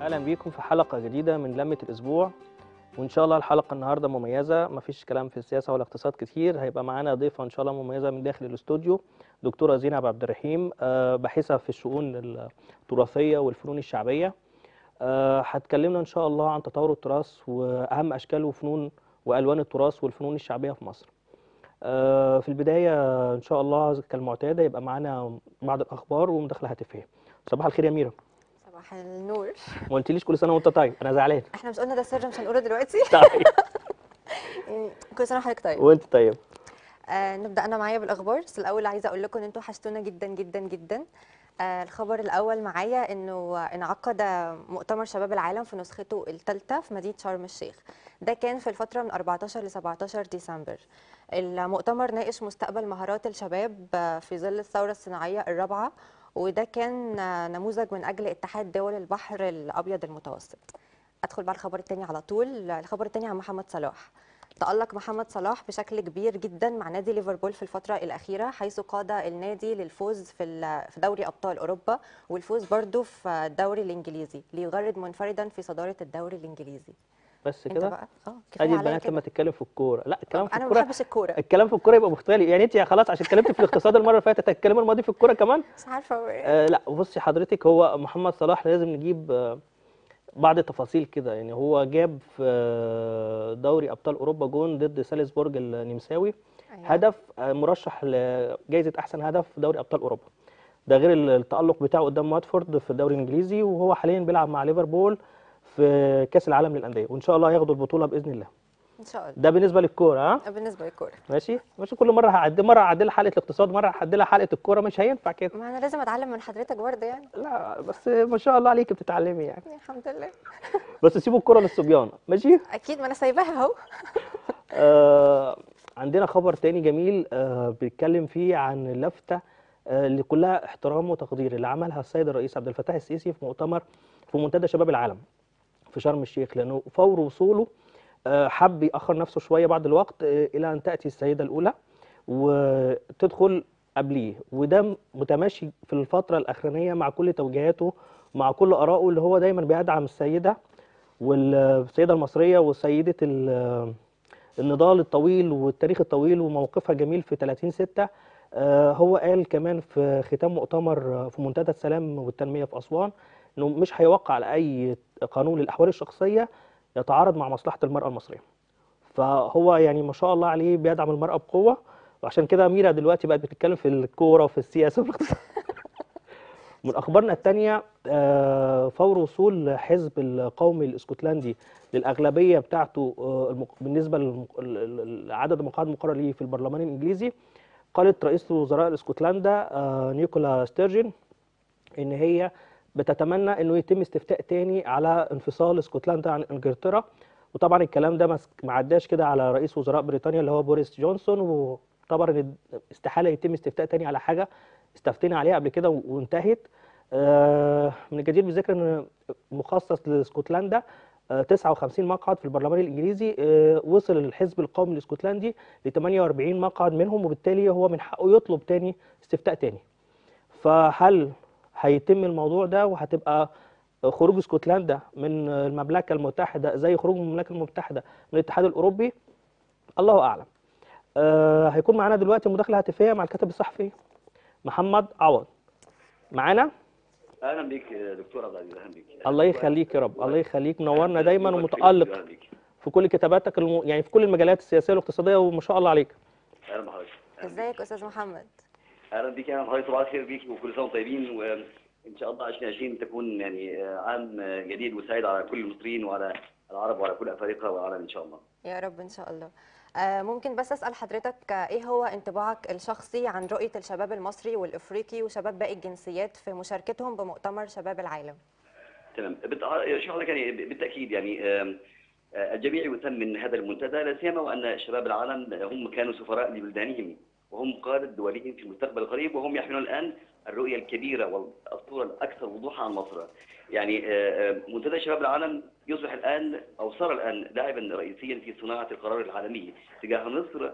اهلا بيكم في حلقه جديده من لمه الاسبوع وان شاء الله الحلقه النهارده مميزه مفيش كلام في السياسه ولا اقتصاد كتير هيبقى معانا ضيفه ان شاء الله مميزه من داخل الاستوديو دكتوره زينب عبد الرحيم آه، باحثه في الشؤون التراثيه والفنون الشعبيه آه، هتكلمنا ان شاء الله عن تطور التراث واهم اشكال وفنون والوان التراث والفنون الشعبيه في مصر آه، في البدايه ان شاء الله كالمعتاد يبقى معانا بعض الاخبار ومداخله هاتفيه صباح الخير يا ميرا صباح النور ما قلتليش كل سنه وانت طيب انا زعلان احنا مش قلنا ده سر مش هنقوله دلوقتي طيب يعني كل سنه وحضرتك طيب وانت طيب آه نبدا انا معايا بالاخبار بس الاول عايزه اقول لكم ان انتوا حشتونا جدا جدا جدا آه الخبر الاول معايا انه انعقد مؤتمر شباب العالم في نسخته الثالثه في مدينه شرم الشيخ ده كان في الفتره من 14 ل 17 ديسمبر المؤتمر ناقش مستقبل مهارات الشباب آه، في ظل الثوره الصناعيه الرابعه وده كان آه، نموذج من اجل اتحاد دول البحر الابيض المتوسط ادخل بقى الخبر الثاني على طول الخبر الثاني عن محمد صلاح تألق محمد صلاح بشكل كبير جدا مع نادي ليفربول في الفترة الأخيرة حيث قاد النادي للفوز في ال- في دوري أبطال أوروبا والفوز برضه في الدوري الإنجليزي ليغرد منفردا في صدارة الدوري الإنجليزي بس أنت كده بقى اه كفاية ادي عليا البنات لما كده تتكلم في الكوره لا الكلام في أنا ما الكوره بحبش الكورة الكلام في الكوره يبقى مختلف يعني انت خلاص عشان اتكلمت في الاقتصاد المره اللي فاتت هتتكلمي الماضي في الكوره كمان مش عارفة هو إيه. آه لا بصي حضرتك هو محمد صلاح لازم نجيب آه بعض التفاصيل كده يعني هو جاب في آه، دوري ابطال اوروبا جون ضد سالزبورج النمساوي أيوة. هدف آه، مرشح لجائزه احسن هدف في دوري ابطال اوروبا ده غير ال- التالق بتاعه قدام واتفورد في الدوري الانجليزي وهو حاليا بيلعب مع ليفربول في كاس العالم للانديه وان شاء الله هياخدوا البطوله باذن الله إن شاء الله ده بالنسبه للكوره ها بالنسبة للكورة ماشي مش كل مره هعدي مره هعدي لها حلقه الاقتصاد مره هعدي لها حلقه الكوره مش هينفع كده ما أنا لازم أتعلم من حضرتك برضه يعني لا بس ما شاء الله عليك بتتعلمي يعني الحمد لله بس سيبوا الكوره للصبيان ماشي أكيد ما أنا سايباها أهو آه عندنا خبر تاني جميل آه بيتكلم فيه عن اللفته آه اللي كلها احترام وتقدير اللي عملها السيد الرئيس عبد الفتاح السيسي في مؤتمر في منتدى شباب العالم في شرم الشيخ لانه فور وصوله آه حب ياخر نفسه شويه بعد الوقت آه الى ان تاتي السيده الاولى وتدخل قبليه وده متماشي في الفتره الاخرانيه مع كل توجيهاته مع كل ارائه اللي هو دايما بيدعم السيده والسيده المصريه وسيده ال- النضال الطويل والتاريخ الطويل وموقفها جميل في 30 6 هو قال كمان في ختام مؤتمر آه، في منتدى السلام والتنميه في اسوان انه مش هيوقع على اي قانون للاحوال الشخصيه يتعارض مع مصلحه المراه المصريه. فهو يعني ما شاء الله عليه بيدعم المراه بقوه وعشان كده ميرا دلوقتي بقت بتتكلم في الكوره وفي السياسه وفي الاقتصاد. من اخبارنا الثانيه فور وصول حزب القومي الاسكتلندي للاغلبيه بتاعته آه، المق- بالنسبه لعدد المقاعد المقرر ليه في البرلمان الانجليزي قالت رئيس وزراء اسكتلندا آه، نيكولا ستيرجن ان هي بتتمنى انه يتم استفتاء تاني على انفصال اسكتلندا عن انجلترا وطبعا الكلام ده مس- ما عداش كده على رئيس وزراء بريطانيا اللي هو بوريس جونسون وطبعا إن استحاله يتم استفتاء تاني على حاجه استفتينا عليها قبل كده و- وانتهت آه، من الجدير بالذكر ان مخصص لاسكتلندا آه، 59 مقعد في البرلمان الانجليزي آه، وصل الحزب القومي الاسكتلندي ل 48 مقعد منهم وبالتالي هو من حقه يطلب تاني استفتاء تاني فهل هيتم الموضوع ده وهتبقى خروج اسكتلندا من المملكه المتحده زي خروج المملكه المتحده من الاتحاد الاوروبي الله اعلم آه هيكون معانا دلوقتي مداخله هاتفيه مع الكاتب الصحفي محمد عوض معانا اهلا بك دكتور عبد العزيز اهلا بك الله يخليك يا رب الله يخليك منورنا دايما ومتالق اهلا بك في كل كتاباتك الم... يعني في كل المجالات السياسيه والاقتصاديه وما شاء الله عليك اهلا بحضرتك أهلاً بك. ازيك استاذ محمد اهلا بك اهلا بحضرتك صباح الخير بك وكل سنه وانتم طيبين وان شاء الله 2020 تكون يعني عام جديد وسعيد على كل المصريين وعلى العرب وعلى كل افارقه والعالم ان شاء الله يا رب ان شاء الله آه، ممكن بس اسال حضرتك آه، ايه هو انطباعك الشخصي عن رؤيه الشباب المصري والافريقي وشباب باقي الجنسيات في مشاركتهم بمؤتمر شباب العالم تمام بت- شو حضرتك يعني بالتاكيد يعني آم، آه، الجميع يثمن هذا المنتدى لا سيما وان شباب العالم هم كانوا سفراء لبلدانهم وهم قادة دولهم في المستقبل القريب وهم يحملون الان الرؤيه الكبيره والصوره الاكثر وضوحا عن مصر. يعني آه، آه، منتدى شباب العالم يصبح الان او صار الان لاعبا رئيسيا في صناعه القرار العالمي تجاه مصر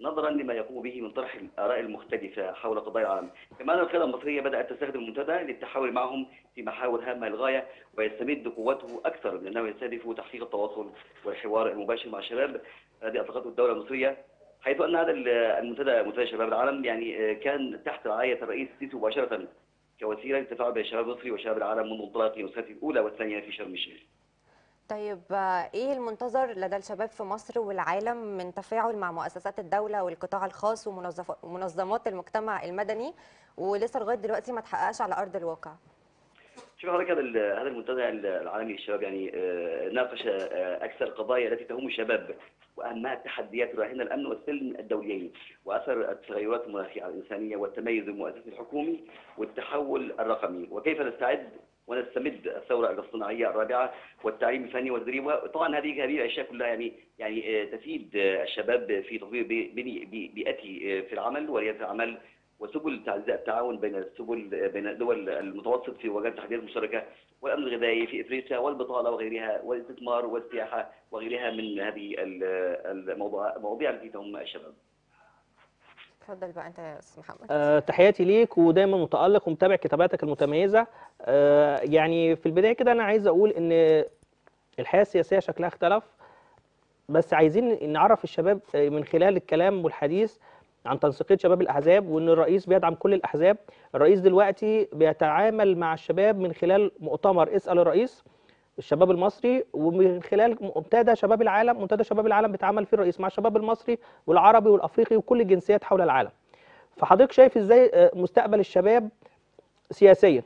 نظرا لما يقوم به من طرح الاراء المختلفه حول قضايا العالم كما ان القياده المصريه بدات تستخدم المنتدى للتحاور معهم في محاور هامه للغايه ويستمد قوته اكثر من انه يستهدف تحقيق التواصل والحوار المباشر مع الشباب الذي اطلقته الدوله المصريه حيث ان هذا المنتدى منتدى شباب العالم يعني كان تحت رعايه الرئيس السيسي مباشره كوسيله للتفاعل بين الشباب المصري وشباب العالم منذ انطلاق نسخته الاولى والثانيه في شرم الشيخ. طيب آه، ايه المنتظر لدى الشباب في مصر والعالم من تفاعل مع مؤسسات الدولة والقطاع الخاص ومنظف- ومنظمات المجتمع المدني ولسه لغاية دلوقتي ما تحققش على أرض الواقع شوف حضرتك هذا ال- هذا المنتدى العالمي للشباب يعني آه، ناقش آه، اكثر القضايا التي تهم الشباب واهمها التحديات الراهنه الامن والسلم الدوليين واثر التغيرات المناخيه على الانسانيه والتميز المؤسسي الحكومي والتحول الرقمي وكيف نستعد ونستمد الثوره الاصطناعيه الرابعه والتعليم الفني والتدريب وطبعا هذه هذه الاشياء كلها يعني يعني آه، تفيد آه، الشباب في تطوير بي- بني- بي- بيئته آه، في العمل ورياده العمل وسبل تعزيز التعاون بين السبل بين الدول المتوسط في مواجهه التحديات المشتركه والامن الغذائي في افريقيا والبطاله وغيرها والاستثمار والسياحه وغيرها من هذه ال- الموضوع المواضيع التي تهم الشباب. اتفضل بقى انت يا استاذ محمد آه، تحياتي ليك ودايما متألق ومتابع كتاباتك المتميزة آه، يعني في البداية كده أنا عايز أقول إن الحياة السياسية شكلها اختلف بس عايزين نعرف الشباب آه، من خلال الكلام والحديث عن تنسيقية شباب الأحزاب وإن الرئيس بيدعم كل الأحزاب الرئيس دلوقتي بيتعامل مع الشباب من خلال مؤتمر اسأل الرئيس الشباب المصري ومن خلال منتدى شباب العالم منتدى شباب العالم بيتعامل فيه الرئيس مع الشباب المصري والعربي والافريقي وكل الجنسيات حول العالم فحضرتك شايف ازاي آه، مستقبل الشباب سياسيا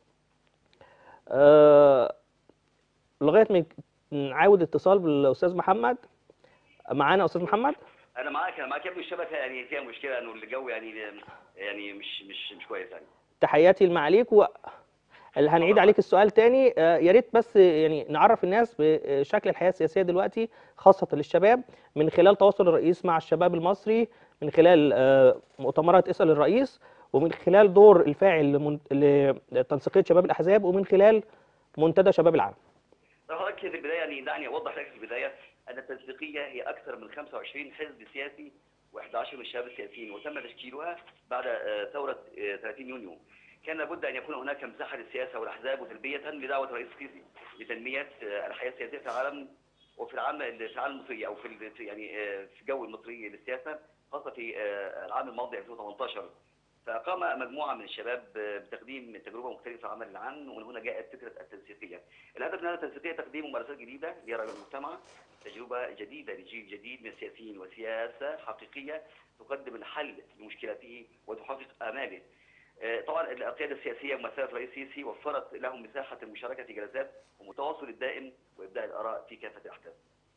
آه، لغايه ما نعاود اتصال بالاستاذ محمد معانا استاذ محمد انا معاك انا معاك يا ابني الشبكه يعني فيها مشكله انه الجو يعني يعني مش مش مش كويس يعني. تحياتي المعاليك و اللي هنعيد عليك السؤال تاني آه، يا ريت بس يعني نعرف الناس بشكل الحياه السياسيه دلوقتي خاصه للشباب من خلال تواصل الرئيس مع الشباب المصري من خلال آه، مؤتمرات اسال الرئيس ومن خلال دور الفاعل لمن- لتنسيقيه شباب الاحزاب ومن خلال منتدى شباب العالم طب حضرتك في البدايه يعني دعني اوضح لك في البدايه ان التنسيقيه هي اكثر من 25 حزب سياسي و11 من الشباب السياسيين وتم تشكيلها بعد آه، ثوره آه، 30 يونيو. كان لابد ان يكون هناك مساحه للسياسه والاحزاب وتلبيه لدعوه الرئيس السيسي لتنميه آه، الحياه السياسيه في العالم وفي العام في العالم المصري او في ال- في يعني آه، في الجو المصري للسياسه خاصه في آه، العام الماضي 2018 فقام مجموعه من الشباب آه، بتقديم تجربه مختلفه في العمل العام ومن هنا جاءت فكره التنسيقيه. الهدف من هذه التنسيقيه تقديم ممارسات جديده لرأي المجتمع تجربه جديده لجيل جديد من السياسيين وسياسه حقيقيه تقدم الحل لمشكلاته وتحقق اماله. آه، طبعا القياده السياسيه ممثله الرئيس السيسي وفرت لهم مساحه المشاركه في جلسات والتواصل الدائم وابداء الاراء في كافه الاحداث.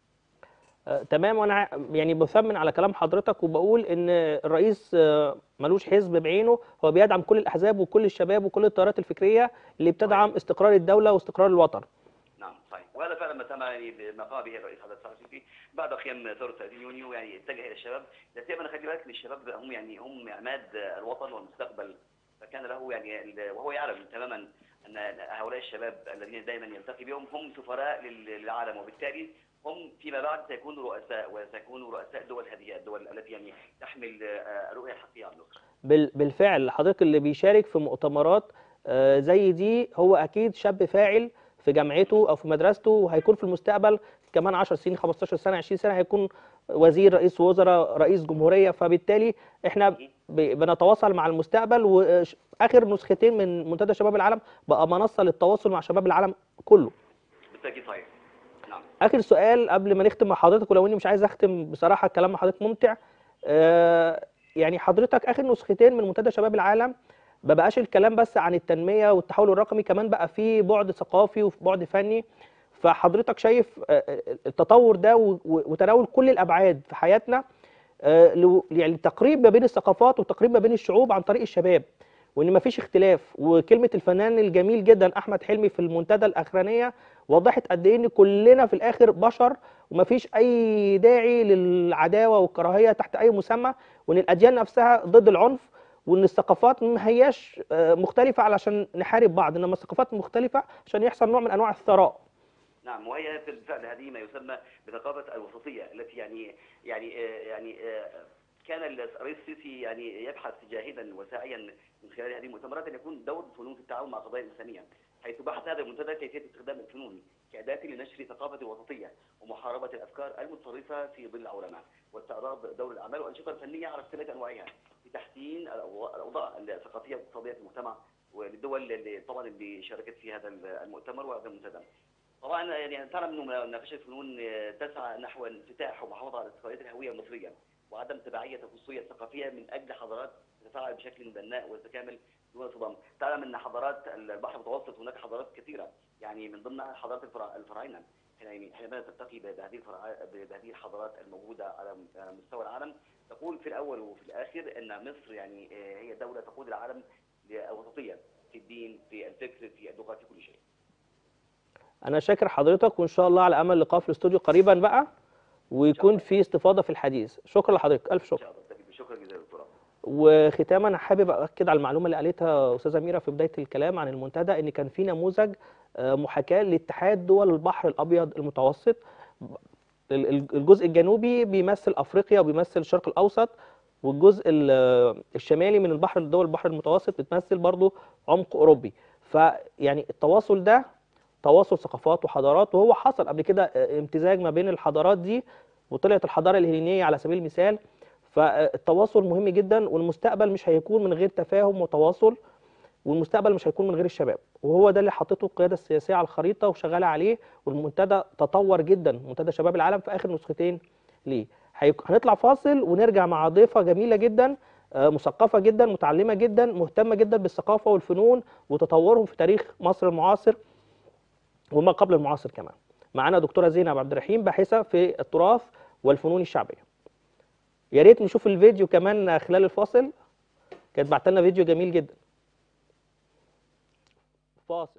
آه، تمام وانا ع- يعني بثمن على كلام حضرتك وبقول ان الرئيس آه، ملوش حزب بعينه هو بيدعم كل الاحزاب وكل الشباب وكل التيارات الفكريه اللي بتدعم استقرار الدوله واستقرار الوطن نعم صحيح وهذا فعلا ما تم يعني ما قام به الرئيس عبد الفتاح السيسي بعد قيام ثوره 30 يونيو يعني اتجه الى الشباب لا سيما خلي بالك ان الشباب هم يعني هم عماد الوطن والمستقبل فكان له يعني ال- وهو يعلم تماما ان هؤلاء الشباب الذين دائما يلتقي بهم هم سفراء لل- للعالم وبالتالي هم فيما بعد سيكونوا رؤساء وسيكونوا رؤساء دول هذه الدول التي يعني تحمل آه، الرؤيه الحقيقيه عن مصر. بال- بالفعل حضرتك اللي بيشارك في مؤتمرات آه، زي دي هو اكيد شاب فاعل في جامعته او في مدرسته وهيكون في المستقبل كمان 10 سنين 15 سنه 20 سنه هيكون وزير رئيس وزراء رئيس جمهوريه فبالتالي احنا ب- بنتواصل مع المستقبل واخر نسختين من منتدى شباب العالم بقى منصه للتواصل مع شباب العالم كله بالتاكيد صحيح. نعم. اخر سؤال قبل ما نختم مع حضرتك ولو اني مش عايز اختم بصراحه الكلام مع حضرتك ممتع آه، يعني حضرتك اخر نسختين من منتدى شباب العالم ما بقاش الكلام بس عن التنميه والتحول الرقمي كمان بقى فيه بعد ثقافي وبعد فني فحضرتك شايف آه، آه، التطور ده و- و- وتناول كل الابعاد في حياتنا آه، لو- يعني تقريب ما بين الثقافات وتقريب ما بين الشعوب عن طريق الشباب وان ما فيش اختلاف وكلمه الفنان الجميل جدا احمد حلمي في المنتدى الاخرانيه وضحت قد ايه ان كلنا في الاخر بشر وما فيش اي داعي للعداوه والكراهيه تحت اي مسمى وان الاديان نفسها ضد العنف وان الثقافات ما هياش آه، مختلفه علشان نحارب بعض انما الثقافات مختلفه عشان يحصل نوع من انواع الثراء نعم وهي بالفعل هذه ما يسمى بثقافه الوسطيه التي يعني يعني آه، يعني آه، كان الرئيس السيسي يعني يبحث جاهدا وساعيا من خلال هذه المؤتمرات ان يكون دور الفنون في التعاون مع القضايا الاسلاميه حيث بحث هذا المنتدى كيفيه استخدام الفنون كاداه لنشر ثقافه الوسطيه ومحاربه الافكار المتطرفه في ظل العولمه واستعراض دور الاعمال والانشطه الفنيه على اختلاف انواعها لتحسين الأوضاع- الاوضاع الثقافيه والاقتصاديه في المجتمع وللدول اللي طبعا اللي شاركت في هذا المؤتمر وهذا المنتدى. طبعا يعني تعلم انه مناقشه الفنون تسعى نحو انفتاح ومحافظه على استقلاليه الهويه المصريه وعدم تبعيه الخصوصيه الثقافيه من اجل حضارات تتفاعل بشكل بناء وتتكامل دون صدام. تعلم ان حضارات البحر المتوسط هناك حضارات كثيره يعني من ضمنها حضاره الفرع- الفراعنه يعني حينما تلتقي بهذه الفرع- بهذه الحضارات الموجوده على مستوى العالم تقول في الاول وفي الاخر ان مصر يعني آه، هي دوله تقود العالم للوسطيه في الدين في الفكر في اللغه في كل شيء. انا شاكر حضرتك وان شاء الله على امل لقاء في الاستوديو قريبا بقى ويكون في استفاضه في الحديث شكرا لحضرتك الف ان شكر شاء الله تفيد. شكرا جزيلا دكتور وختاما انا حابب اكد على المعلومه اللي قالتها استاذه ميرا في بدايه الكلام عن المنتدى ان كان في نموذج آه، محاكاه لاتحاد دول البحر الابيض المتوسط ال- ال- الجزء الجنوبي بيمثل افريقيا وبيمثل الشرق الاوسط والجزء ال- الشمالي من البحر دول البحر المتوسط بتمثل برضو عمق اوروبي فيعني التواصل ده تواصل ثقافات وحضارات وهو حصل قبل كده آه، امتزاج ما بين الحضارات دي وطلعت الحضاره الهلينيه على سبيل المثال فالتواصل مهم جدا والمستقبل مش هيكون من غير تفاهم وتواصل والمستقبل مش هيكون من غير الشباب وهو ده اللي حطته القياده السياسيه على الخريطه وشغاله عليه والمنتدى تطور جدا منتدى شباب العالم في اخر نسختين ليه هيك- هنطلع فاصل ونرجع مع ضيفه جميله جدا آه، مثقفه جدا متعلمه جدا مهتمه جدا بالثقافه والفنون وتطورهم في تاريخ مصر المعاصر وما قبل المعاصر كمان معانا دكتوره زينب عبد الرحيم باحثه في التراث والفنون الشعبيه يا ريت نشوف الفيديو كمان خلال الفاصل كانت بعت لنا فيديو جميل جدا فاصل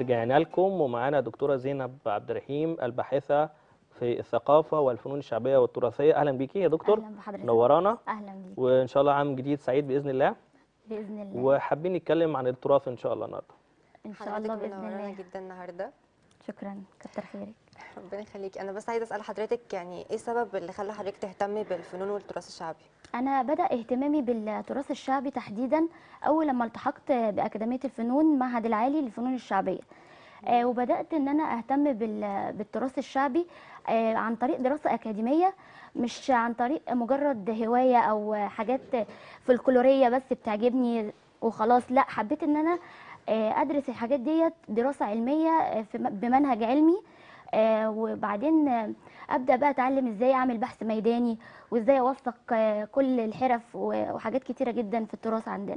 ورجعنا لكم ومعانا دكتورة زينب عبد الرحيم الباحثة في الثقافة والفنون الشعبية والتراثية أهلا بيكي يا دكتور اهلا بحضرتك نورانا اهلا بيك وإن شاء الله عام جديد سعيد بإذن الله باذن الله وحابين نتكلم عن التراث إن شاء الله النهاردة ان شاء حضرتك الله باذن منورانا الله جدا النهارده شكرا كتر خيرك ربنا يخليك انا بس عايزه اسال حضرتك يعني ايه السبب اللي خلى حضرتك تهتمي بالفنون والتراث الشعبي انا بدا اهتمامي بالتراث الشعبي تحديدا اول لما التحقت باكاديميه الفنون معهد العالي للفنون الشعبيه آه وبدات ان انا اهتم بال- بالتراث الشعبي آه عن طريق دراسه اكاديميه مش عن طريق مجرد هوايه او حاجات فلكلوريه بس بتعجبني وخلاص لا حبيت ان انا آه ادرس الحاجات ديت دراسه علميه آه، في م- بمنهج علمي آه، وبعدين آه، ابدا بقى اتعلم ازاي اعمل بحث ميداني وازاي اوثق آه، كل الحرف و- وحاجات كتيره جدا في التراث عندنا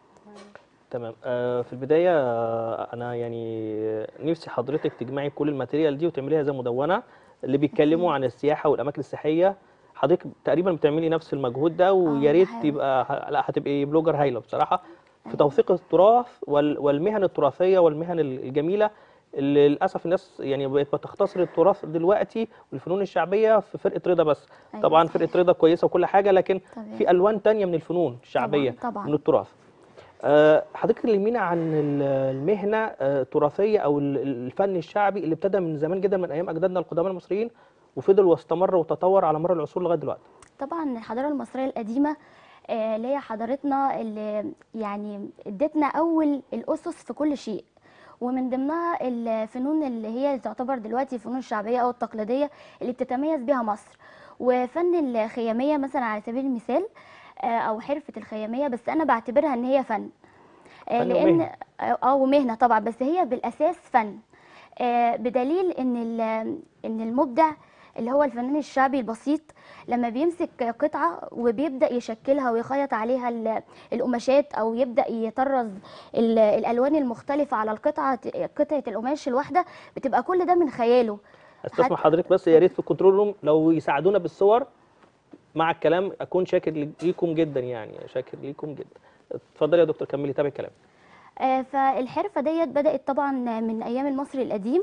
تمام آه، في البداية آه، أنا يعني نفسي حضرتك تجمعي كل الماتيريال دي وتعمليها زي مدونة اللي بيتكلموا عن السياحة والأماكن السياحية حضرتك تقريبا بتعملي نفس المجهود ده ويا ريت بحاول. تبقى ه- لا هتبقي بلوجر هايلة بصراحة في توثيق التراث وال- والمهن التراثية والمهن الجميلة اللي للأسف الناس يعني بقت بتختصر التراث دلوقتي والفنون الشعبية في فرقة رضا بس أيوة طبعا صحيح. فرقة رضا كويسة وكل حاجة لكن طبيعي. في ألوان تانية من الفنون الشعبية طبعاً. من التراث آه، حضرتك كلمينا عن ال- المهنه آه، التراثيه او ال- الفن الشعبي اللي ابتدى من زمان جدا من ايام اجدادنا القدماء المصريين وفضل واستمر وتطور على مر العصور لغايه دلوقتي طبعا الحضاره المصريه القديمه آه، اللي هي حضارتنا اللي يعني ادتنا اول الاسس في كل شيء ومن ضمنها الفنون اللي هي تعتبر دلوقتي الفنون الشعبيه او التقليديه اللي بتتميز بها مصر وفن الخياميه مثلا على سبيل المثال آه، او حرفه الخياميه بس انا بعتبرها ان هي فن آه، فن لان ومهنة. اه ومهنه طبعا بس هي بالاساس فن آه، بدليل ان ال- ان المبدع اللي هو الفنان الشعبي البسيط لما بيمسك قطعة وبيبدأ يشكلها ويخيط عليها ال- القماشات أو يبدأ يطرز ال- الألوان المختلفة على القطعة قطعة القماش الواحدة بتبقى كل ده من خياله استسمح حتى- حضرتك بس يا ريت في الكنترول روم لو يساعدونا بالصور مع الكلام اكون شاكر ليكم جدا يعني شاكر ليكم جدا اتفضلي يا دكتور كملي تابعي الكلام آه، فالحرفة ديت بدأت طبعا من أيام المصري القديم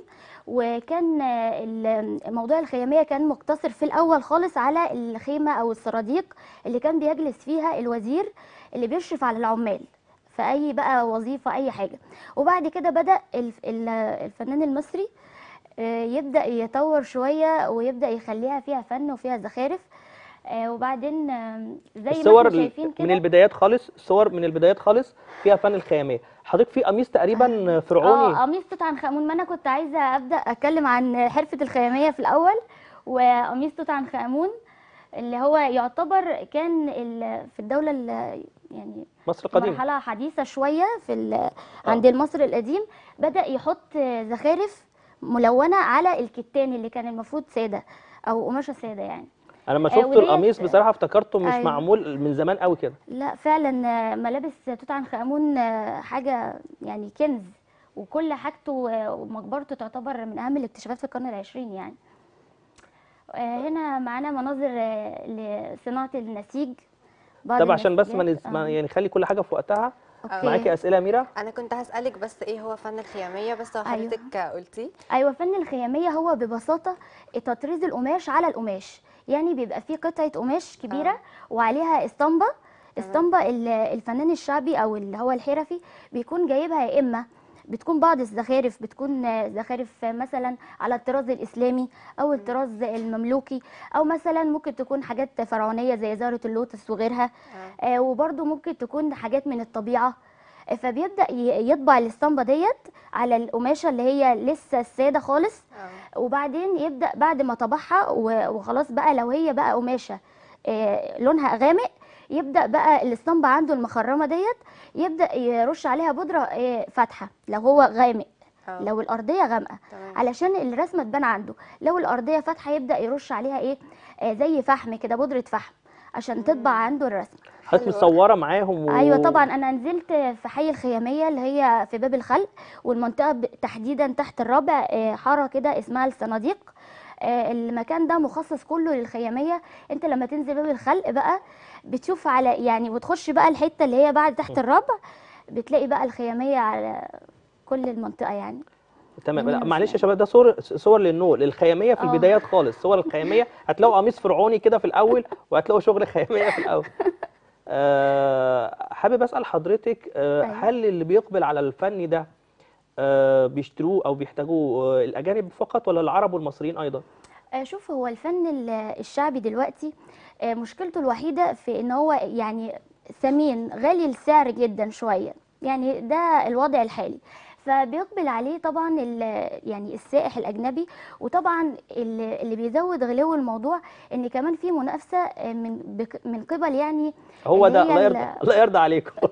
وكان آه، ال- موضوع الخيامية كان مقتصر في الأول خالص على الخيمة أو السراديق اللي كان بيجلس فيها الوزير اللي بيشرف على العمال في أي بقى وظيفة أي حاجة وبعد كده بدأ الف- ال- الفنان المصري آه، يبدأ يطور شوية ويبدأ يخليها فيها فن وفيها زخارف آه، وبعدين آه، زي ما الصور احنا ال- شايفين من كده البدايات خالص الصور من البدايات خالص فيها فن الخياميه حضرتك في قميص تقريبا فرعوني اه قميص توت عنخ امون ما انا كنت عايزه ابدا اتكلم عن حرفه الخياميه في الاول وقميص توت عنخ امون اللي هو يعتبر كان ال- في الدوله ال- يعني مصر القديمه مرحله حديثه شويه في ال- عند المصري القديم بدا يحط زخارف ملونه على الكتان اللي كان المفروض ساده او قماشه ساده يعني انا لما آه، شفت وديت- القميص بصراحه افتكرته مش أيوة. معمول من زمان قوي كده لا فعلا آه، ملابس توت عنخ امون آه، حاجه يعني كنز وكل حاجته آه، ومقبرته تعتبر من اهم الاكتشافات في القرن العشرين يعني آه، هنا معانا مناظر آه، لصناعه النسيج بعض طب عشان بس ما النسيجات. نز... ما آه، يعني خلي كل حاجه في وقتها أوكي. معاكي اسئله يا ميرا انا كنت هسالك بس ايه هو فن الخياميه بس هو أيوة. حضرتك قلتي ايوه فن الخياميه هو ببساطه تطريز القماش على القماش يعني بيبقى فيه قطعه قماش كبيره آه. وعليها اسطمبه اسطمبه ال- الفنان الشعبي او اللي هو الحرفي بيكون جايبها يا اما بتكون بعض الزخارف بتكون آه، زخارف آه، مثلا على الطراز الاسلامي او الطراز المملوكي او مثلا ممكن تكون حاجات فرعونيه زي زهره اللوتس وغيرها آه. آه، وبرده ممكن تكون حاجات من الطبيعه آه، فبيبدا ي- يطبع الاسطمبه ديت على القماشه اللي هي لسه الساده خالص آه. وبعدين يبدا بعد ما طبعها و- وخلاص بقى لو هي بقى قماشه آه، لونها غامق يبدا بقى الاسطمبه عنده المخرمه ديت يبدا يرش عليها بودره آه، فاتحه لو هو غامق آه. لو الارضيه غامقه تمام. علشان الرسمه تبان عنده لو الارضيه فاتحه يبدا يرش عليها ايه آه، زي فحم كده بودره فحم عشان تطبع عنده الرسمه حضرتك حلو. متصوره معاهم و... ايوه طبعا انا نزلت في حي الخياميه اللي هي في باب الخلق والمنطقه ب- تحديدا تحت الرابع آه، حاره كده اسمها الصناديق آه، المكان ده مخصص كله للخياميه انت لما تنزل باب الخلق بقى بتشوف على يعني وتخش بقى الحته اللي هي بعد تحت الرابع بتلاقي بقى الخياميه على كل المنطقه يعني تمام لا جميل معلش يا يعني. شباب ده صور صور للنول الخياميه في آه. البدايات خالص صور الخياميه هتلاقوا قميص فرعوني كده في الاول وهتلاقوا شغل خياميه في الاول آه، حابب اسال حضرتك آه، أيوة. هل اللي بيقبل على الفن ده آه، بيشتروه او بيحتاجوه آه، الاجانب فقط ولا العرب والمصريين ايضا آه، شوف هو الفن ال- الشعبي دلوقتي آه، مشكلته الوحيدة في ان هو يعني ثمين غالي السعر جدا شوية يعني ده الوضع الحالي فبيقبل عليه طبعا ال- يعني السائح الاجنبي وطبعا اللي اللي بيزود غلو الموضوع ان كمان في منافسه آه، من بك- من قبل يعني هو اللي ده هي الله يرضى ال- الله يرضى عليكم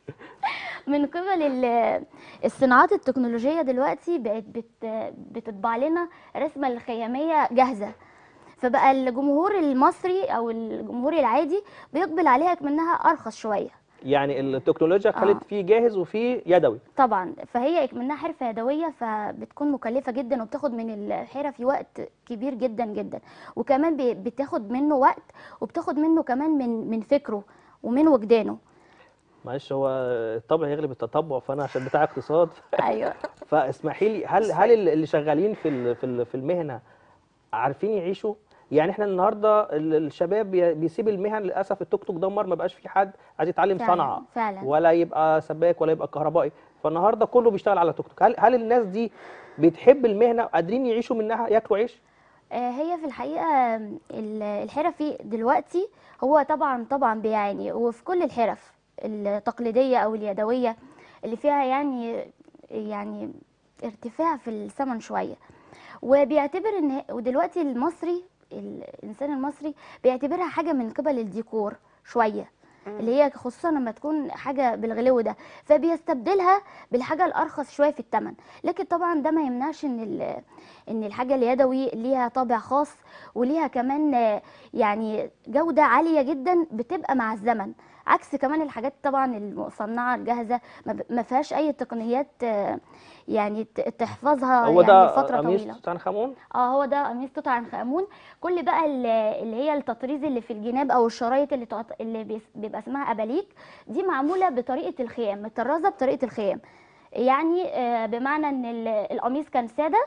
من قبل ال- الصناعات التكنولوجية دلوقتي بقت بت بتطبع لنا رسمة الخيامية جاهزة فبقى الجمهور المصري أو الجمهور العادي بيقبل عليها منها أرخص شوية يعني التكنولوجيا خلت آه. فيه جاهز وفيه يدوي طبعا فهي منها حرفة يدوية فبتكون مكلفة جدا وبتاخد من الحرفي وقت كبير جدا جدا وكمان بي- بتاخد منه وقت وبتاخد منه كمان من من فكره ومن وجدانه معلش هو الطبع يغلب التطبع فانا عشان بتاع اقتصاد ايوه فاسمحي لي هل هل اللي شغالين في ال- في ال- في المهنه عارفين يعيشوا يعني احنا النهارده ال- الشباب بي- بيسيب المهن للاسف التوك توك دمر ما بقاش في حد عايز يتعلم فعلا صنعه فعلا ولا يبقى سباك ولا يبقى كهربائي فالنهارده كله بيشتغل على توك توك هل هل الناس دي بتحب المهنه قادرين يعيشوا منها ياكلوا عيش آه، هي في الحقيقة ال- الحرفي دلوقتي هو طبعا طبعا بيعاني وفي كل الحرف التقليدية أو اليدوية اللي فيها يعني يعني ارتفاع في الثمن شوية وبيعتبر ان ودلوقتي المصري الانسان المصري بيعتبرها حاجة من قبل الديكور شوية اللي هي خصوصا لما تكون حاجة بالغلو ده فبيستبدلها بالحاجة الأرخص شوية في الثمن لكن طبعا ده ما يمنعش ان ال- ان الحاجة اليدوي ليها طابع خاص وليها كمان آه، يعني جودة عالية جدا بتبقى مع الزمن عكس كمان الحاجات طبعا المصنعة الجاهزة ما ب- ما فيهاش أي تقنيات آه، يعني ت- تحفظها هو يعني ده فترة قميص طويلة توت عنخ امون اه هو ده قميص توت عنخ امون كل بقى ال- اللي هي التطريز اللي في الجناب او الشرايط اللي تعط- اللي بيس- بيبقى اسمها اباليك دي معموله بطريقه الخيام متطرزه بطريقه الخيام يعني آه، بمعنى ان ال- القميص كان ساده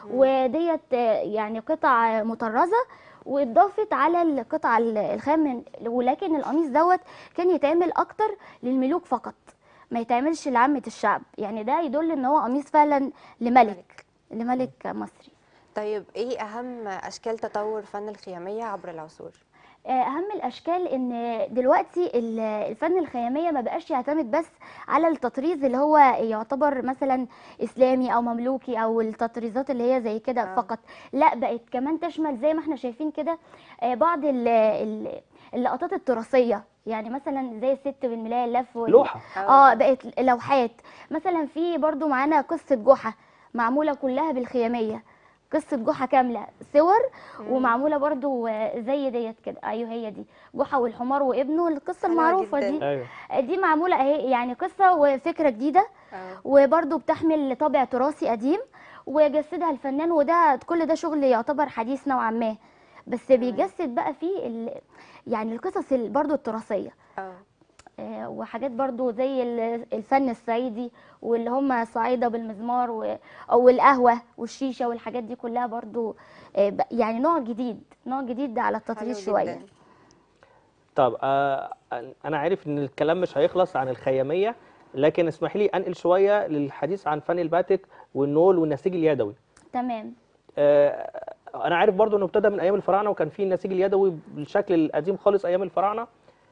وديت آه، يعني قطع مطرزه واتضافت على القطع ال- الخام من- ولكن القميص دوت كان يتعمل اكتر للملوك فقط ما يتعملش لعامه الشعب يعني ده يدل ان هو قميص فعلا لملك لملك مصري طيب ايه اهم اشكال تطور فن الخياميه عبر العصور اهم الاشكال ان دلوقتي ال- الفن الخياميه ما بقاش يعتمد بس على التطريز اللي هو يعتبر مثلا اسلامي او مملوكي او التطريزات اللي هي زي كده آه. فقط لا بقت كمان تشمل زي ما احنا شايفين كده آه، بعض ال- ال- اللقطات التراثيه يعني مثلا زي الست بالملايه اللف وال- لوحه اه بقت لوحات مثلا في برضو معانا قصه جحا معموله كلها بالخياميه قصه جحا كامله صور ومعموله برضو آه، زي ديت كده ايوه هي دي جحا والحمار وابنه القصه حلوة المعروفه جداً. دي ايوه دي معموله اهي يعني قصه وفكره جديده آه. وبرضو بتحمل طابع تراثي قديم وجسدها الفنان وده كل ده شغل يعتبر حديث نوعا ما بس بيجسد بقى فيه ال- يعني القصص ال- برضو التراثيه اه آه، وحاجات برضو زي ال- الفن الصعيدي واللي هم صعيدة بالمزمار و- او القهوة والشيشة والحاجات دي كلها برضو آه، ب- يعني نوع جديد نوع جديد على حلو التطريز جداً. شوية طب آه انا عارف ان الكلام مش هيخلص عن الخياميه لكن اسمحي لي انقل شويه للحديث عن فن الباتك والنول والنسيج اليدوي تمام آه انا عارف برضو انه ابتدى من ايام الفراعنه وكان في النسيج اليدوي بالشكل القديم خالص ايام الفراعنه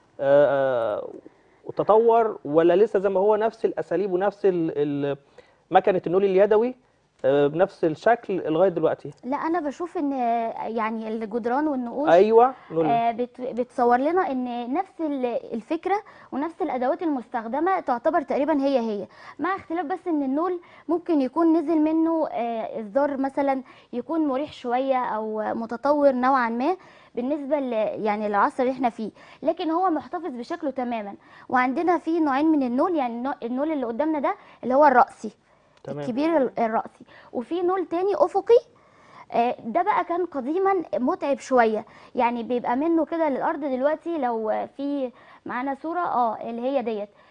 آه آه وتطور ولا لسه زي ما هو نفس الاساليب ونفس ال- ال- مكنه النول اليدوي آه بنفس الشكل لغايه دلوقتي لا انا بشوف ان آه، يعني الجدران والنقوش ايوه نول آه، بت- بتصور لنا ان نفس ال- الفكره ونفس الادوات المستخدمه تعتبر تقريبا هي هي مع اختلاف بس ان النول ممكن يكون نزل منه آه، اصدار مثلا يكون مريح شويه او متطور نوعا ما بالنسبه ل يعني للعصر اللي احنا فيه لكن هو محتفظ بشكله تماما وعندنا في نوعين من النول يعني النوع- النول اللي قدامنا ده اللي هو الرأسي تمام. الكبير ال- الرأسي وفي نول تاني افقي آه، ده بقى كان قديما متعب شويه يعني بيبقى منه كده للارض دلوقتي لو في معانا صوره اه اللي هي ديت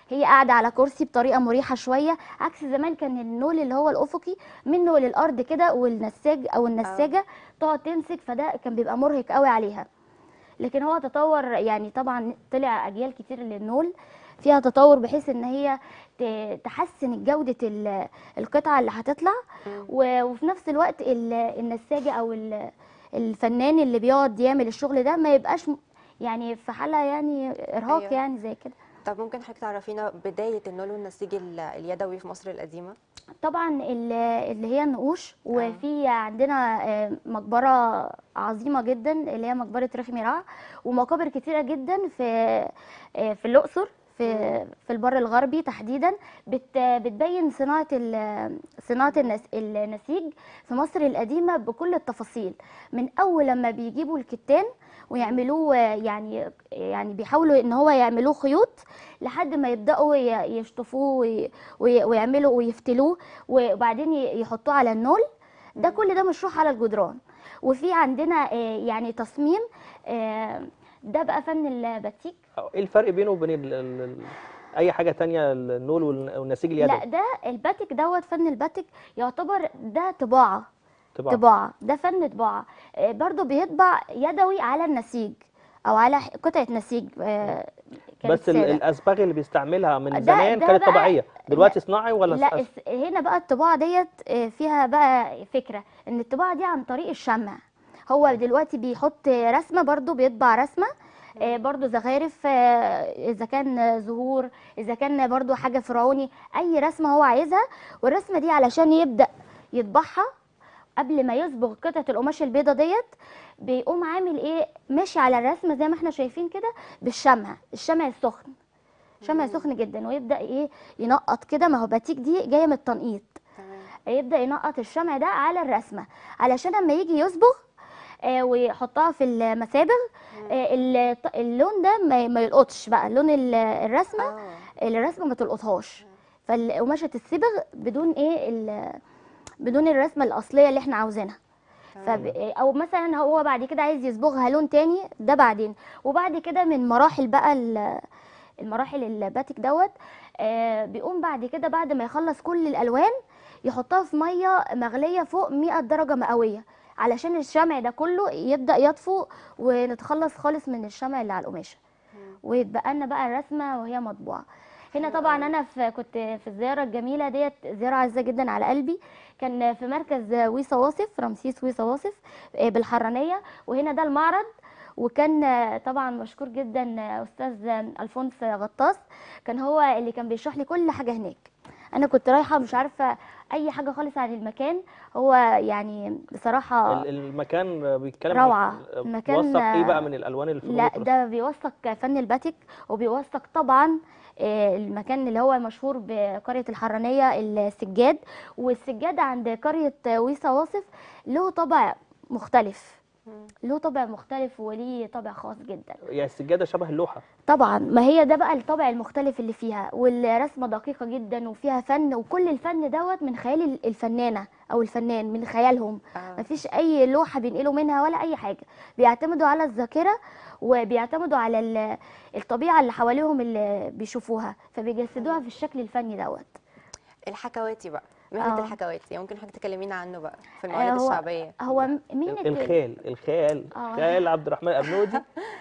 هي قاعده على كرسي بطريقه مريحه شويه عكس زمان كان النول اللي هو الافقي منه للارض كده والنساج او النساجه تقعد تمسك فده كان بيبقى مرهق قوي عليها لكن هو تطور يعني طبعا طلع اجيال كتير للنول فيها تطور بحيث ان هي ت- تحسن جوده ال- القطعه اللي هتطلع و- وفي نفس الوقت ال- النساجه او ال- الفنان اللي بيقعد يعمل الشغل ده ما يبقاش م- يعني في حاله يعني ارهاق أيوة. يعني زي كده طب ممكن حضرتك تعرفينا بدايه النول والنسيج ال- اليدوي في مصر القديمه طبعا ال- اللي هي النقوش وفي عندنا آه، مقبره عظيمه جدا اللي هي مقبره رخمي رع ومقابر كتيره جدا في آه، في الاقصر في في البر الغربي تحديدا بت بتبين صناعه ال- صناعه النس- النسيج في مصر القديمه بكل التفاصيل من اول لما بيجيبوا الكتان ويعملوه آه، يعني يعني بيحاولوا ان هو يعملوه خيوط لحد ما يبداوا ي- يشطفوه وي- وي- ويعملوا ويفتلوه وبعدين ي- يحطوه على النول ده كل ده مشروح على الجدران وفي عندنا آه، يعني تصميم آه، ده بقى فن الباتيك ايه الفرق بينه وبين ال... ال... ال... اي حاجه تانية النول والن- والنسيج اليدوي لا ده الباتيك دوت فن الباتيك يعتبر ده طباعه طباعة. طباعه ده فن طباعه آه، برضو بيطبع يدوي على النسيج او على ح- قطعه نسيج آه، كانت بس ال- سادة. الاسباغ اللي بيستعملها من ده- زمان ده كانت بقى- طبيعيه دلوقتي صناعي ولا لا أس- الس- هنا بقى الطباعة ديت آه، فيها بقى فكرة ان الطباعة دي عن طريق الشمع هو دلوقتي بيحط رسمة برضو بيطبع رسمة آه، برضو زخارف آه، اذا كان زهور اذا كان برضو حاجة فرعوني اي رسمة هو عايزها والرسمة دي علشان يبدأ يطبعها قبل ما يصبغ قطعة القماش البيضة ديت بيقوم عامل ايه ماشي على الرسمة زي ما احنا شايفين كده بالشمع الشمع السخن شمع سخن جدا ويبدأ ايه ينقط كده ما هو باتيك دي جاية من التنقيط تمام يبدأ ينقط الشمع ده على الرسمة علشان لما يجي يصبغ آه، ويحطها في المسابغ آه، الط- اللون ده ما ما يلقطش بقى لون ال- الرسمة اه الرسمة ما تلقطهاش فالقماشة تتصبغ بدون ايه ال- بدون الرسمة الأصلية اللي احنا عاوزينها فب... او مثلا هو بعد كده عايز يصبغها لون تاني ده بعدين وبعد كده من مراحل بقى ال- المراحل الباتيك دوت آه بيقوم بعد كده بعد ما يخلص كل الالوان يحطها في ميه مغليه فوق 100 درجه مئويه علشان الشمع ده كله يبدا يطفو ونتخلص خالص من الشمع اللي على القماشه ويتبقى لنا بقى الرسمه وهي مطبوعه هنا طبعا انا في كنت في الزياره الجميله ديت زياره عزيزه جدا على قلبي كان في مركز ويصا واصف رمسيس ويصا واصف آه، بالحرانيه وهنا ده المعرض وكان آه، طبعا مشكور جدا آه، استاذ الفونس غطاس كان هو اللي كان بيشرح لي كل حاجه هناك انا كنت رايحه مش عارفه اي حاجه خالص عن المكان هو يعني بصراحه ال- المكان بيتكلم روعة. عن- المكان- وثق ايه بقى من الالوان اللي في لا الغطرس؟ ده بيوثق فن الباتيك وبيوثق طبعا آه، المكان اللي هو مشهور بقرية الحرانية السجاد والسجاد عند قرية ويصا واصف له طابع مختلف له طابع مختلف وليه طابع خاص جدا يعني السجاده شبه اللوحه طبعا ما هي ده بقى الطابع المختلف اللي فيها والرسمه دقيقه جدا وفيها فن وكل الفن دوت من خيال ال- الفنانه او الفنان من خيالهم آه. مفيش اي لوحه بينقلوا منها ولا اي حاجه بيعتمدوا على الذاكره وبيعتمدوا على ال- الطبيعه اللي حواليهم اللي بيشوفوها فبيجسدوها في الشكل الفني دوت الحكواتي بقى مهنه آه. الحكواتي ممكن حضرتك تكلمينا عنه بقى في آه، الموالد هو- الشعبيه هو مين الخال الخال آه. خال عبد الرحمن الابنودي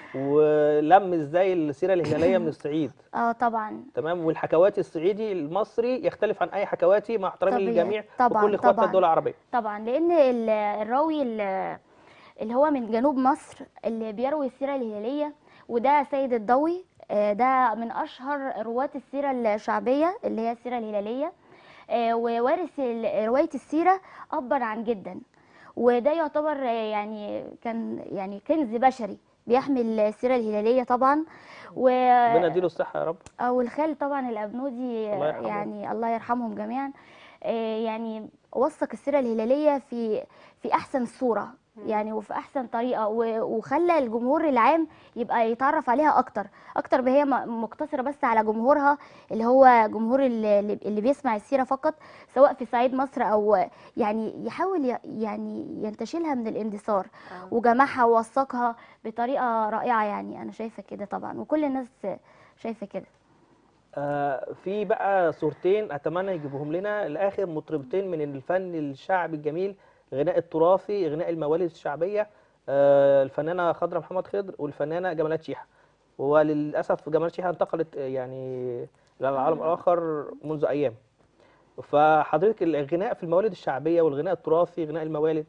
ولم ازاي السيره الهلاليه من الصعيد اه طبعا تمام والحكواتي الصعيدي المصري يختلف عن اي حكواتي مع احترامي طبيعي. للجميع طبعاً، وكل اخواتنا طبعاً. الدول العربيه طبعا لان ال- الراوي ال- اللي هو من جنوب مصر اللي بيروي السيره الهلاليه وده سيد الضوي آه، ده من اشهر رواه السيره الشعبيه اللي هي السيره الهلاليه آه، ووارث ال- روايه السيره ابا عن جدا وده يعتبر آه، يعني كان يعني كنز بشري بيحمل السيره الهلاليه طبعا و ربنا يديله الصحه يا رب او الخال طبعا الابنودي الله يرحمه. يعني الله يرحمهم جميعا آه، يعني وثق السيره الهلاليه في في احسن صوره يعني وفي احسن طريقه و- وخلى الجمهور العام يبقى يتعرف عليها اكتر اكتر ما هي م- مقتصره بس على جمهورها اللي هو جمهور اللي, اللي بيسمع السيره فقط سواء في صعيد مصر او يعني يحاول ي- يعني ينتشلها من الاندثار آه. وجمعها ووثقها بطريقه رائعه يعني انا شايفه كده طبعا وكل الناس شايفه كده آه في بقى صورتين اتمنى يجيبوهم لنا الاخر مطربتين من الفن الشعبي الجميل الغناء التراثي غناء الموالد الشعبيه آه الفنانه خضرة محمد خضر والفنانه جمالات شيحه وللاسف جمالات شيحه انتقلت آه، يعني الى العالم الاخر منذ ايام فحضرتك الغناء في الموالد الشعبيه والغناء التراثي غناء الموالد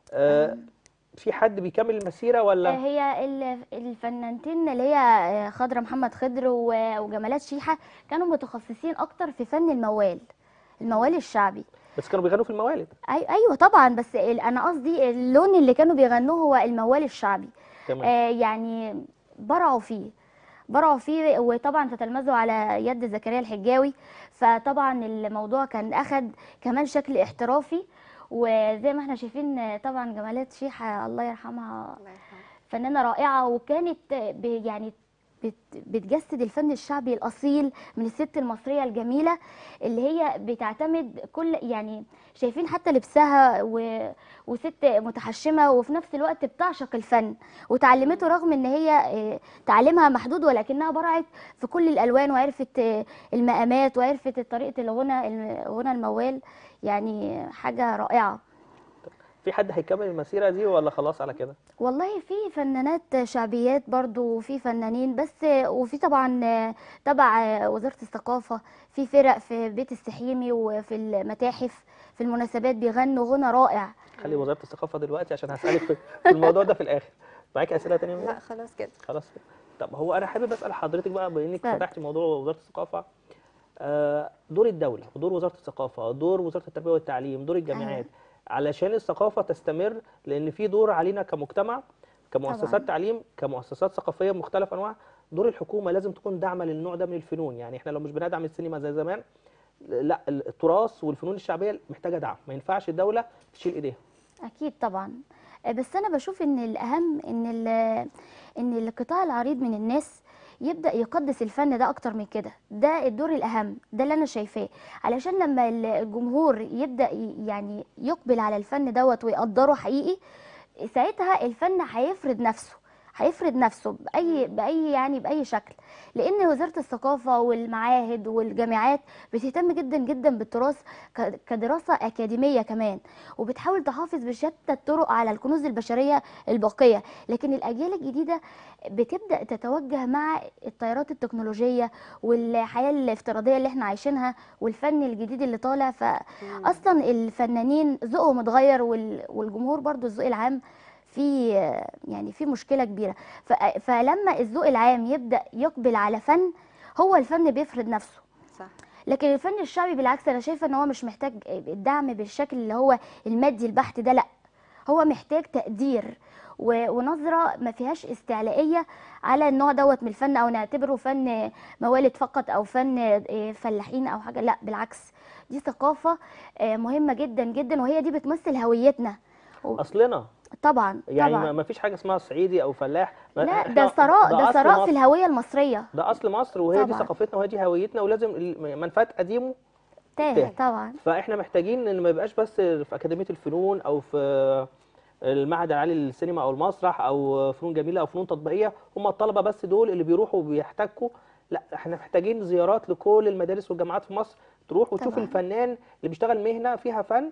آه في حد بيكمل المسيره ولا هي ال- الفنانتين اللي هي خضرة محمد خضر و- وجمالات شيحة كانوا متخصصين أكتر في فن الموال الموال الشعبي بس كانوا بيغنوا في الموالد أي أيوة طبعا بس ال- أنا قصدي اللون اللي كانوا بيغنوه هو الموال الشعبي تمام آه يعني برعوا فيه برعوا فيه وطبعا تتلمذوا على يد زكريا الحجاوي فطبعا الموضوع كان أخد كمان شكل احترافي وزي ما احنا شايفين آه، طبعا جمالات شيحة الله يرحمها الله يرحمه. فنانة رائعة وكانت ب- يعني بت- بتجسد الفن الشعبي الأصيل من الست المصرية الجميلة اللي هي بتعتمد كل يعني شايفين حتى لبسها و... وست متحشمة وفي نفس الوقت بتعشق الفن وتعلمته رغم ان هي آه، تعليمها محدود ولكنها برعت في كل الألوان وعرفت آه، المقامات وعرفت طريقة الغنى الغنى الموال يعني حاجة رائعة في حد هيكمل المسيره دي ولا خلاص على كده والله في فنانات شعبيات برضو وفي فنانين بس وفي طبعا تبع وزارة الثقافة في فرق في بيت السحيمي وفي المتاحف في المناسبات بيغنوا غنى رائع خلي وزاره الثقافه دلوقتي عشان هسالك في في الموضوع ده في الاخر معاكي اسئله تانية لا منى؟ خلاص كده خلاص كده طب هو انا حابب اسال حضرتك بقى بما انك اتفضل. فتحتي موضوع وزاره الثقافه آه، دور الدوله ودور وزاره الثقافه دور وزاره التربيه والتعليم دور الجامعات علشان الثقافه تستمر لان في دور علينا كمجتمع كمؤسسات طبعاً. تعليم كمؤسسات ثقافيه مختلف انواع دور الحكومه لازم تكون داعمه للنوع ده من الفنون يعني احنا لو مش بندعم السينما زي زمان لا التراث والفنون الشعبيه محتاجه دعم ما ينفعش الدوله تشيل ايديها اكيد طبعا بس انا بشوف ان الاهم ان ال- ان القطاع العريض من الناس يبدا يقدس الفن ده اكتر من كده ده الدور الاهم ده اللي انا شايفاه علشان لما الجمهور يبدا ي- يعني يقبل على الفن دوت ويقدره حقيقي ساعتها الفن هيفرض نفسه هيفرض نفسه باي باي يعني باي شكل لان وزاره الثقافه والمعاهد والجامعات بتهتم جدا جدا بالتراث ك- كدراسه اكاديميه كمان وبتحاول تحافظ بشتى الطرق على الكنوز البشريه الباقيه لكن الاجيال الجديده بتبدا تتوجه مع التيارات التكنولوجيه والحياه الافتراضيه اللي احنا عايشينها والفن الجديد اللي طالع فاصلا الفنانين ذوقهم اتغير وال- والجمهور برضو الذوق العام في يعني في مشكله كبيره ف- فلما الذوق العام يبدا يقبل على فن هو الفن بيفرض نفسه صح لكن الفن الشعبي بالعكس انا شايفه ان هو مش محتاج الدعم بالشكل اللي هو المادي البحت ده لا هو محتاج تقدير و- ونظره ما فيهاش استعلائيه على النوع دوت من الفن او نعتبره فن موالد فقط او فن آه، فلاحين او حاجه لا بالعكس دي ثقافه آه، مهمه جدا جدا وهي دي بتمثل هويتنا و- اصلنا طبعا يعني طبعا ما ما فيش حاجه اسمها صعيدي او فلاح ما لا إحنا- ده ثراء ده أصل ثراء مصر. في الهويه المصريه ده اصل مصر وهي دي طبعاً. ثقافتنا وهي دي هويتنا ولازم ال- منفعه قديمه تاه تاه. طبعا فاحنا محتاجين ان ما يبقاش بس في اكاديميه الفنون او في المعهد العالي للسينما او المسرح او فنون جميله او فنون تطبيقيه هم الطلبه بس دول اللي بيروحوا وبيحتكوا لا احنا محتاجين زيارات لكل المدارس والجامعات في مصر تروح وتشوف طبعاً. الفنان اللي بيشتغل مهنه فيها فن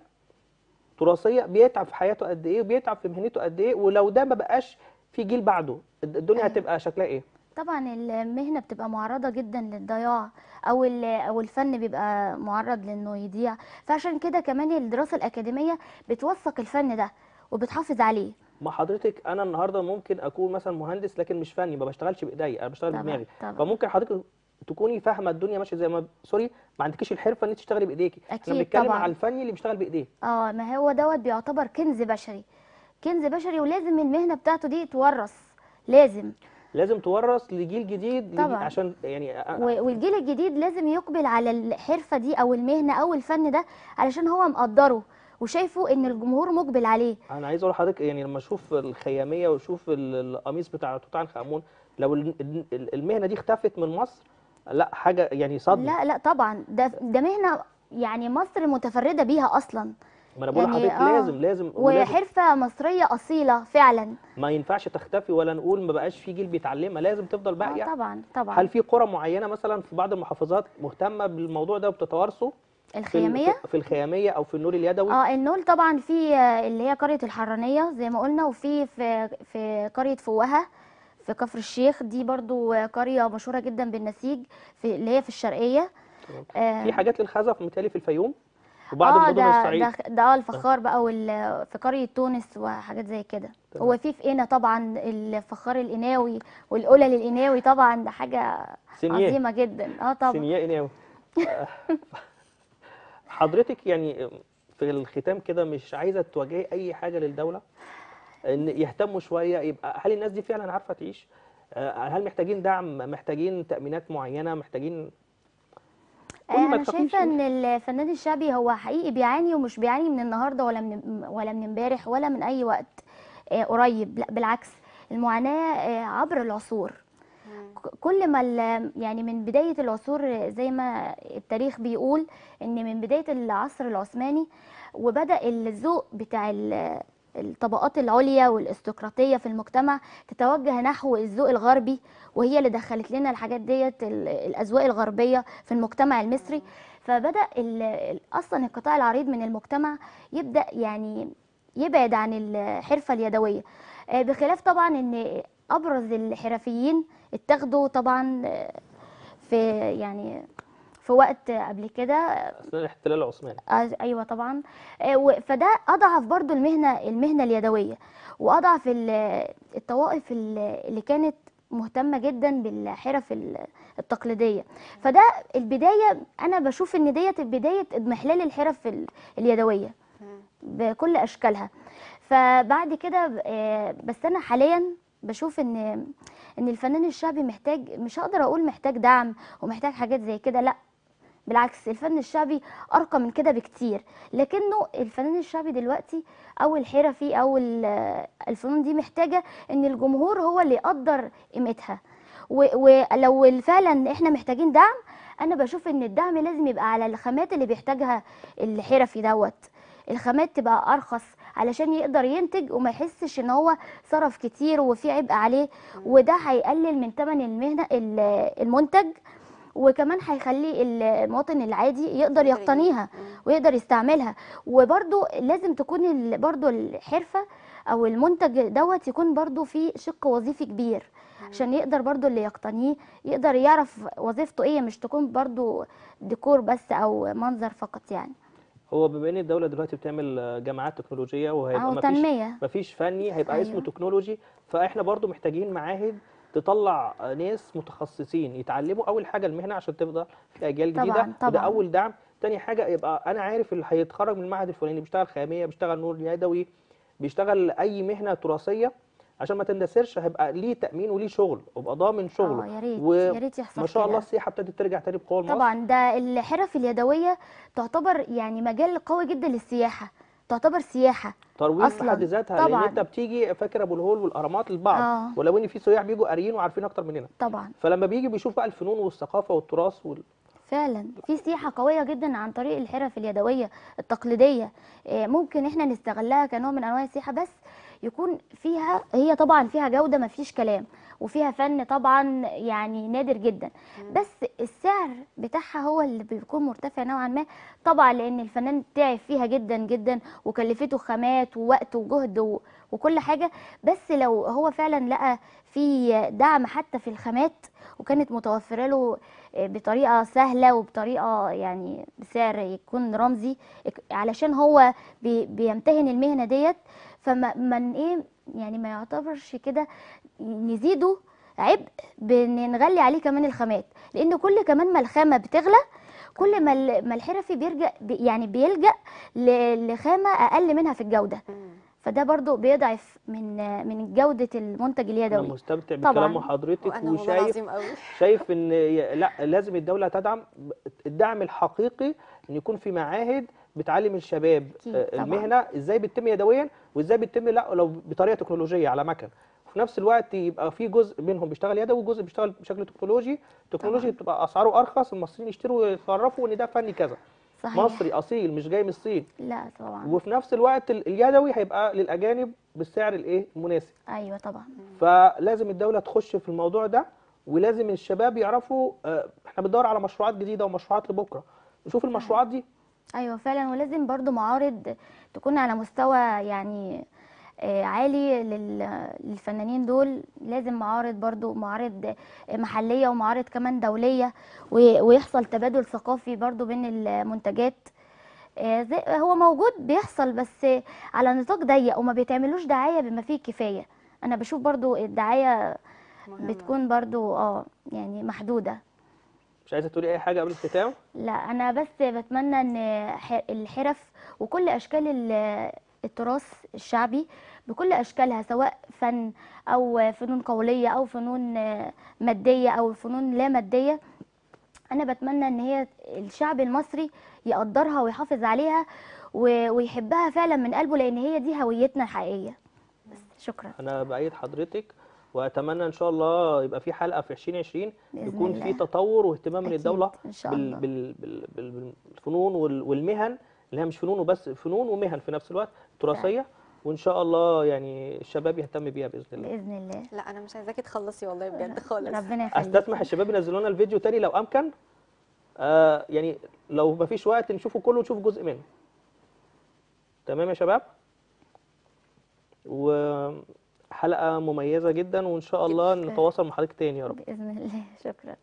تراثيه بيتعب في حياته قد ايه وبيتعب في مهنته قد ايه ولو ده ما بقاش في جيل بعده الدنيا أيوة. هتبقى شكلها ايه طبعا المهنة بتبقى معرضة جدا للضياع او ال- او الفن بيبقى معرض لانه يضيع فعشان كده كمان الدراسة الأكاديمية بتوثق الفن ده وبتحافظ عليه ما حضرتك انا النهارده ممكن اكون مثلا مهندس لكن مش فني ما بشتغلش بايديا انا بشتغل طبعاً، بدماغي طبعاً. فممكن حضرتك تكوني فاهمه الدنيا ماشيه زي ما سوري ما عندكيش الحرفه ان انت تشتغلي بايديكي احنا أكيد بنتكلم طبعاً. على الفني اللي بيشتغل بايديه اه ما هو دوت بيعتبر كنز بشري كنز بشري ولازم المهنة بتاعته دي تورث لازم لازم تورث لجيل جديد لجيل- طبعاً. عشان يعني أ- و- والجيل الجديد لازم يقبل على الحرفة دي او المهنة او الفن ده علشان هو مقدره وشايفه ان الجمهور مقبل عليه انا عايز اقول لحضرتك يعني لما اشوف الخياميه واشوف ال- القميص بتاع توت عنخ امون لو ال- ال- المهنه دي اختفت من مصر لا حاجه يعني صدمه لا لا طبعا ده ده مهنه يعني مصر متفرده بيها اصلا ما انا بقول يعني لحضرتك آه. لازم لازم ولازم وحرفه مصريه اصيله فعلا ما ينفعش تختفي ولا نقول ما بقاش في جيل بيتعلمها لازم تفضل آه باقيه طبعا طبعا هل في قرى معينه مثلا في بعض المحافظات مهتمه بالموضوع ده وبتتوارثه في ال- الخياميه في- في الخياميه او في النور اليدوي اه النول طبعا في آه، اللي هي قريه الحرانيه زي ما قلنا وفي في في قريه فوهه في كفر الشيخ دي برضو آه، قريه مشهوره جدا بالنسيج في اللي هي في الشرقيه آه، في حاجات للخزف متهيألي في الفيوم وبعض اه المدن ده الصعيد ده ده آه الفخار بقى وال في قريه تونس وحاجات زي كده تمام. هو في في قنا طبعا الفخار القناوي والقلل القناوي طبعا ده حاجه سينيه عظيمه جدا اه طبعا سينياء ناوي حضرتك يعني في الختام كده مش عايزه توجهي اي حاجه للدوله ان يهتموا شويه يبقى هل الناس دي فعلا عارفه تعيش آه، هل محتاجين دعم محتاجين تامينات معينه محتاجين آه، قولي ما انا تخافيش شايفه ان الفنان الشعبي هو حقيقي بيعاني ومش بيعاني من النهارده ولا من ولا من امبارح ولا من اي وقت آه، قريب لا بالعكس المعاناه آه، عبر العصور ك- كل ما ال- يعني من بدايه العصور آه، زي ما التاريخ بيقول ان من بدايه العصر العثماني وبدا الذوق بتاع ال- الطبقات العليا والاستقراطيه في المجتمع تتوجه نحو الذوق الغربي وهي اللي دخلت لنا الحاجات ديت ال- الاذواق الغربيه في المجتمع المصري فبدا ال- ال- اصلا القطاع العريض من المجتمع يبدا يعني يبعد عن الحرفه اليدويه آه، بخلاف طبعا ان ابرز الحرفيين اتاخدوا طبعا آه، في يعني في وقت قبل كده اثناء الاحتلال العثماني آه، ايوه طبعا آه، و- فده اضعف برضو المهنه المهنه اليدويه واضعف ال- الطوائف ال- اللي كانت مهتمه جدا بالحرف ال- التقليديه فده البدايه انا بشوف ان ديت بدايه اضمحلال الحرف ال- اليدويه بكل اشكالها فبعد كده آه، بس انا حاليا بشوف ان ان الفنان الشعبي محتاج مش هقدر اقول محتاج دعم ومحتاج حاجات زي كده لا بالعكس الفن الشعبي ارقى من كده بكتير لكنه الفنان الشعبي دلوقتي او الحرفي او ال- الفنون دي محتاجه ان الجمهور هو اللي يقدر قيمتها و- ولو فعلا احنا محتاجين دعم انا بشوف ان الدعم لازم يبقى على الخامات اللي بيحتاجها الحرفي دوت الخامات تبقى ارخص علشان يقدر ينتج وما يحسش ان هو صرف كتير وفي عبء عليه وده هيقلل من ثمن المهنه ال- المنتج وكمان هيخلي المواطن العادي يقدر يقدر يقتنيها مم. ويقدر يستعملها وبرده لازم تكون ال- برضو الحرفه او المنتج دوت يكون برضو فيه شق وظيفي كبير عشان يقدر برضو اللي يقتنيه يقدر يعرف وظيفته ايه مش تكون برضو ديكور بس او منظر فقط يعني هو بما ان الدوله دلوقتي بتعمل آه، جامعات تكنولوجيه وهيبقى او مفيش تنميه مفيش فني هيبقى اسمه أيوة. تكنولوجي فاحنا برضو محتاجين معاهد تطلع آه، ناس متخصصين يتعلموا اول حاجه المهنه عشان تفضل في اجيال طبعاً، جديده وده طبعاً. اول دعم تاني حاجه يبقى انا عارف اللي هيتخرج من المعهد الفلاني بيشتغل خاميه بيشتغل نور يدوي بيشتغل اي مهنه تراثيه عشان ما تندثرش هيبقى ليه تامين وليه شغل ويبقى ضامن شغله اه يا ريت و- يا ريت يحصل ما شاء الله كده. السياحه ابتدت ترجع تاني بقوه لمصر طبعا ده الحرف اليدويه تعتبر يعني مجال قوي جدا للسياحه تعتبر سياحه ترويج في أصلاً. حد ذاتها لان طبعاً. انت بتيجي فاكر ابو الهول والاهرامات للبعض آه. ولو ان في سياح بيجوا قاريين وعارفين اكتر مننا طبعا فلما بيجي بيشوف بقى الفنون والثقافه والتراث وال... فعلا في سياحة قوية جدا عن طريق الحرف اليدوية التقليدية إيه، ممكن احنا نستغلها كنوع من انواع السياحة بس يكون فيها هي طبعا فيها جودة مفيش كلام وفيها فن طبعا يعني نادر جدا بس السعر بتاعها هو اللي بيكون مرتفع نوعا ما طبعا لان الفنان تعب فيها جدا جدا وكلفته خامات ووقت وجهد و- وكل حاجة بس لو هو فعلا لقى في دعم حتى في الخامات وكانت متوفرة له بطريقه سهله وبطريقه يعني بسعر يكون رمزي علشان هو بي- بيمتهن المهنه ديت فما من ايه يعني ما يعتبرش كده نزيده عبء بان نغلي عليه كمان الخامات لان كل كمان ما الخامه بتغلى كل ما ال- ما الحرفي بيرجع بي- يعني بيلجأ ل- لخامه اقل منها في الجوده مم. فده برضو بيضعف من من جوده المنتج انا اليدوي مستمتع طبعاً. بكلام حضرتك وانا والله وشايف العظيم قوي شايف ان ي- لا لازم الدوله تدعم الدعم الحقيقي ان يكون في معاهد بتعلم الشباب أكيد آه، طبعاً. المهنه ازاي بتتم يدويا وازاي بتتم لا لو بطريقه تكنولوجيه على مكن وفي نفس الوقت يبقى في جزء منهم بيشتغل يدوي وجزء بيشتغل بشكل تكنولوجي التكنولوجي بتبقى اسعاره ارخص المصريين يشتروا ويتصرفوا ان ده فني كذا صحيح مصري اصيل مش جاي من الصين لا طبعا وفي نفس الوقت ال- اليدوي هيبقى للاجانب بالسعر الايه المناسب ايوه طبعا فلازم الدوله تخش في الموضوع ده ولازم الشباب يعرفوا آه، احنا بندور على مشروعات جديده ومشروعات لبكره نشوف المشروعات دي ايوه فعلا ولازم برضو معارض تكون على مستوى يعني آه، عالي لل- للفنانين دول لازم معارض برضو معارض محلية ومعارض كمان دولية و- ويحصل تبادل ثقافي برضو بين المنتجات آه، زي هو موجود بيحصل بس على نطاق ضيق وما بيتعملوش دعاية بما فيه الكفاية انا بشوف برضو الدعاية مهمة. بتكون برضو اه يعني محدودة مش عايزه تقولي اي حاجه قبل الختام لا انا بس بتمنى ان ح- الحرف وكل اشكال ال- التراث الشعبي بكل اشكالها سواء فن او فنون قوليه او فنون آه، ماديه او فنون لا ماديه انا بتمنى ان هي الشعب المصري يقدرها ويحافظ عليها و- ويحبها فعلا من قلبه لان هي دي هويتنا الحقيقيه بس شكرا انا بايد حضرتك واتمنى ان شاء الله يبقى في حلقه في 2020 بإذن يكون في الله. تطور واهتمام من أكيد، الدوله إن شاء بال الله. بال بال بال بالفنون وال- والمهن اللي هي مش فنون وبس فنون ومهن في نفس الوقت تراثيه وان شاء الله يعني الشباب يهتم بيها باذن الله باذن الله لا انا مش عايزاكي تخلصي والله بجد خالص ربنا يخليك استسمح الشباب ينزلوا لنا الفيديو تاني لو امكن آه يعني لو ما فيش وقت نشوفه كله نشوف جزء منه تمام يا شباب وحلقه مميزه جدا وان شاء الله جداً. نتواصل مع حضرتك تاني يا رب باذن الله شكرا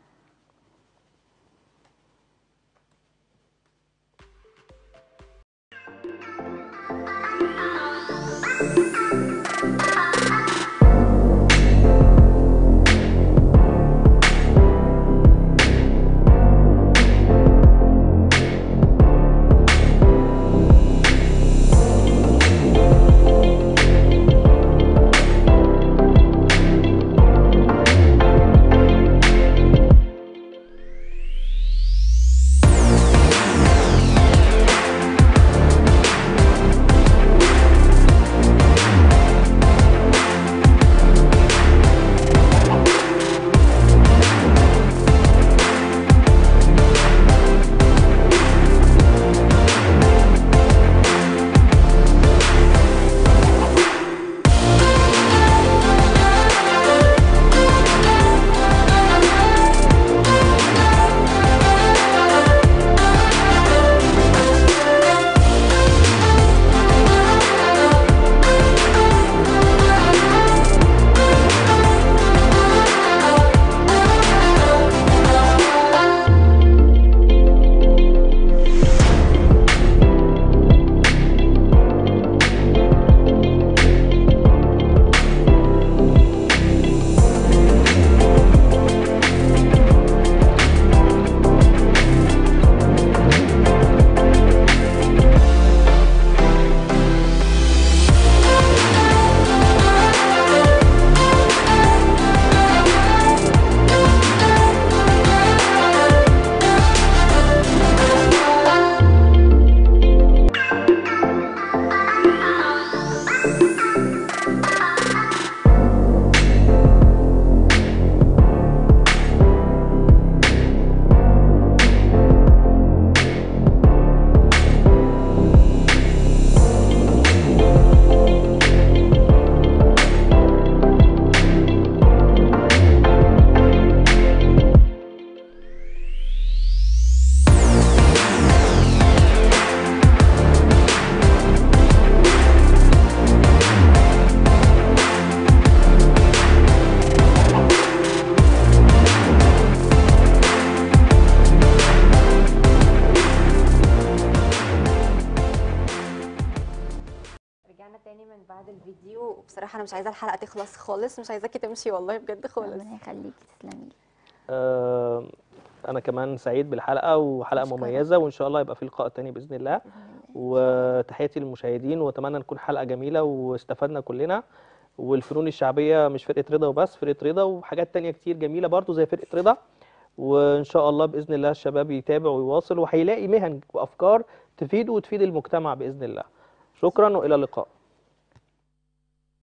رجعنا تاني من بعد الفيديو وبصراحه انا مش عايزه الحلقه تخلص خالص مش عايزاكي تمشي والله بجد خالص ربنا يخليكي تسلمي لي آه، انا كمان سعيد بالحلقه وحلقه أشكرك. مميزه وان شاء الله يبقى في لقاء تاني باذن الله وتحياتي للمشاهدين واتمنى نكون حلقه جميله واستفدنا كلنا والفنون الشعبيه مش فرقه رضا وبس فرقه رضا وحاجات تانية كتير جميله برضو زي فرقه رضا وان شاء الله باذن الله الشباب يتابع ويواصل وهيلاقي مهن وافكار تفيده وتفيد المجتمع باذن الله شكرا والى اللقاء